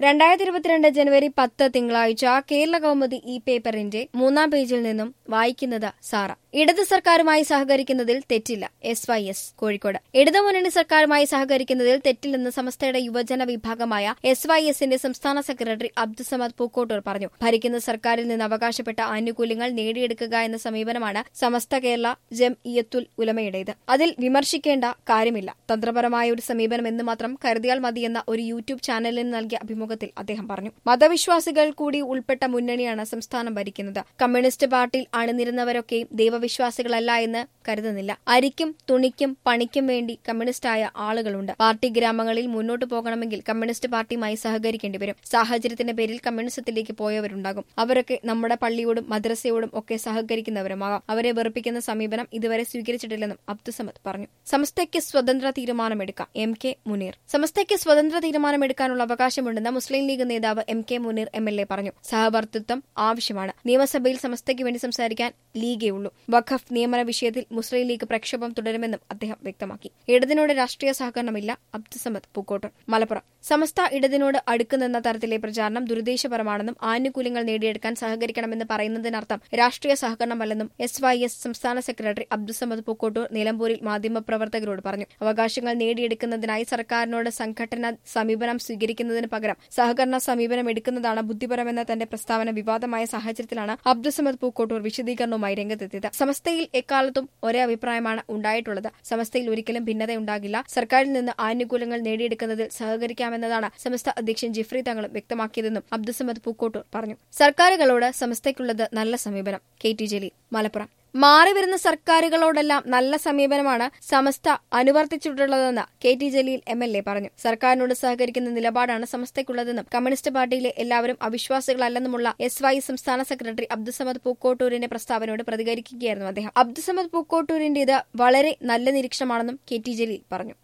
രണ്ടായിരത്തി ഇരുപത്തിരണ്ട് ജനുവരി പത്ത് തിങ്കളാഴ്ച കേരള കൗമുദി ഈ പേപ്പറിന്റെ മൂന്നാം പേജിൽ നിന്നും വായിക്കുന്നത് സാറ ഇടത് സർക്കാരുമായി സഹകരിക്കുന്നതിൽ തെറ്റില്ല എസ് വൈ എസ് കോഴിക്കോട് ഇടതുമുന്നണി സർക്കാരുമായി സഹകരിക്കുന്നതിൽ തെറ്റില്ലെന്ന് സമസ്തയുടെ യുവജന വിഭാഗമായ എസ് വൈ എസിന്റെ സംസ്ഥാന സെക്രട്ടറി അബ്ദുസമദ് പൂക്കോട്ടൂർ പറഞ്ഞു ഭരിക്കുന്ന സർക്കാരിൽ നിന്ന് അവകാശപ്പെട്ട ആനുകൂല്യങ്ങൾ നേടിയെടുക്കുക എന്ന സമീപനമാണ് സമസ്ത കേരള ജം ഇയത്തുൽ ഉലമയുടേത് അതിൽ വിമർശിക്കേണ്ട കാര്യമില്ല തന്ത്രപരമായ ഒരു സമീപനം എന്ന് മാത്രം കരുതിയാൽ മതിയെന്ന ഒരു യൂട്യൂബ് ചാനലിന് നൽകിയ അഭിമുഖത്തിൽ അദ്ദേഹം പറഞ്ഞു മതവിശ്വാസികൾ കൂടി ഉൾപ്പെട്ട മുന്നണിയാണ് സംസ്ഥാനം ഭരിക്കുന്നത് കമ്മ്യൂണിസ്റ്റ് പാർട്ടിയിൽ അണിനിരുന്നവരൊക്കെയും ദൈവവിശ്വാസികളല്ല എന്ന് കരുതുന്നില്ല അരിക്കും തുണിക്കും പണിക്കും വേണ്ടി കമ്മ്യൂണിസ്റ്റായ ആളുകളുണ്ട് പാർട്ടി ഗ്രാമങ്ങളിൽ മുന്നോട്ടു പോകണമെങ്കിൽ കമ്മ്യൂണിസ്റ്റ് പാർട്ടിയുമായി സഹകരിക്കേണ്ടി വരും സാഹചര്യത്തിന്റെ പേരിൽ കമ്മ്യൂണിസത്തിലേക്ക് പോയവരുണ്ടാകും അവരൊക്കെ നമ്മുടെ പള്ളിയോടും മദ്രസയോടും ഒക്കെ സഹകരിക്കുന്നവരുമാകാം അവരെ വെറുപ്പിക്കുന്ന സമീപനം ഇതുവരെ സ്വീകരിച്ചിട്ടില്ലെന്നും അബ്ദുസമദ് പറഞ്ഞു സമസ്തയ്ക്ക് സ്വതന്ത്ര തീരുമാനമെടുക്കാം എം കെ മുനീർ സമസ്തയ്ക്ക് സ്വതന്ത്ര തീരുമാനമെടുക്കാനുള്ള അവകാശമുണ്ടെന്ന് മുസ്ലിം ലീഗ് നേതാവ് M K Muneer M L A പറഞ്ഞു സഹവർത്തിത്വം ആവശ്യമാണ് നിയമസഭയിൽ സമസ്തയ്ക്ക് വേണ്ടി സംസാരിക്കാൻ ലീഗേ ഉള്ളൂ വഖഫ് നിയമന വിഷയത്തിൽ മുസ്ലിം ലീഗ് പ്രക്ഷോഭം തുടരുമെന്നും അദ്ദേഹം വ്യക്തമാക്കി ഇടതിനോട് രാഷ്ട്രീയ സഹകരണമില്ല അബ്ദുസമദ് പൂക്കോട്ടൂർ മലപ്പുറം സമസ്ത ഇടതിനോട് അടുക്കുന്നെന്ന തരത്തിലെ പ്രചാരണം ദുരുദ്ദേശപരമാണെന്നും ആനുകൂല്യങ്ങൾ നേടിയെടുക്കാൻ സഹകരിക്കണമെന്ന് പറയുന്നതിനർത്ഥം രാഷ്ട്രീയ സഹകരണമല്ലെന്നും എസ് വൈ എസ് സംസ്ഥാന സെക്രട്ടറി അബ്ദുസമദ് പൂക്കോട്ടൂർ നിലമ്പൂരിൽ മാധ്യമപ്രവർത്തകരോട് പറഞ്ഞു അവകാശങ്ങൾ നേടിയെടുക്കുന്നതിനായി സർക്കാരിനോട് സംഘടന സമീപനം സ്വീകരിക്കുന്നതിന് പകരം സഹകരണ സമീപനം എടുക്കുന്നതാണ് ബുദ്ധിപരമെന്ന തന്റെ പ്രസ്താവന വിവാദമായ സാഹചര്യത്തിലാണ് അബ്ദുസമദ് പൂക്കോട്ടൂർ വിശദീകരണവുമായി രംഗത്തെത്തിയത് സമസ്തയിൽ എക്കാലത്തും ഒരേ അഭിപ്രായമാണ് ഉണ്ടായിട്ടുള്ളത് സമസ്തയിൽ ഒരിക്കലും ഭിന്നതയുണ്ടാകില്ല സർക്കാരിൽ നിന്ന് ആനുകൂല്യങ്ങൾ നേടിയെടുക്കുന്നതിൽ സഹകരിക്കാമെന്നതാണ് സമസ്ത അധ്യക്ഷൻ ജിഫ്രി തങ്ങളും വ്യക്തമാക്കിയതെന്നും അബ്ദുസമദ് പൂക്കോട്ടൂർ പറഞ്ഞു സർക്കാരുകളോട് സമസ്തയ്ക്കുള്ളത് നല്ല സമീപനം കെ ടി ജലീൽ മലപ്പുറം മാറിവരുന്ന സർക്കാരുകളോടെല്ലാം നല്ല സമീപനമാണ് സമസ്ത അനുവർത്തിച്ചിട്ടുള്ളതെന്ന് K T Jaleel M L A പറഞ്ഞു സർക്കാരിനോട് സഹകരിക്കുന്ന നിലപാടാണ് സമസ്തയ്ക്കുള്ളതെന്നും കമ്മ്യൂണിസ്റ്റ് പാർട്ടിയിലെ എല്ലാവരും അവിശ്വാസികളല്ലെന്നുമുള്ള എസ് വൈ സംസ്ഥാന സെക്രട്ടറി അബ്ദുസമദ് പൂക്കോട്ടൂരിന്റെ പ്രസ്താവനയോട് പ്രതികരിക്കുകയായിരുന്നു അദ്ദേഹം അബ്ദുസമദ് പൂക്കോട്ടൂരിന്റേത് വളരെ നല്ല നിരീക്ഷണമാണെന്നും കെ ടി ജലീൽ പറഞ്ഞു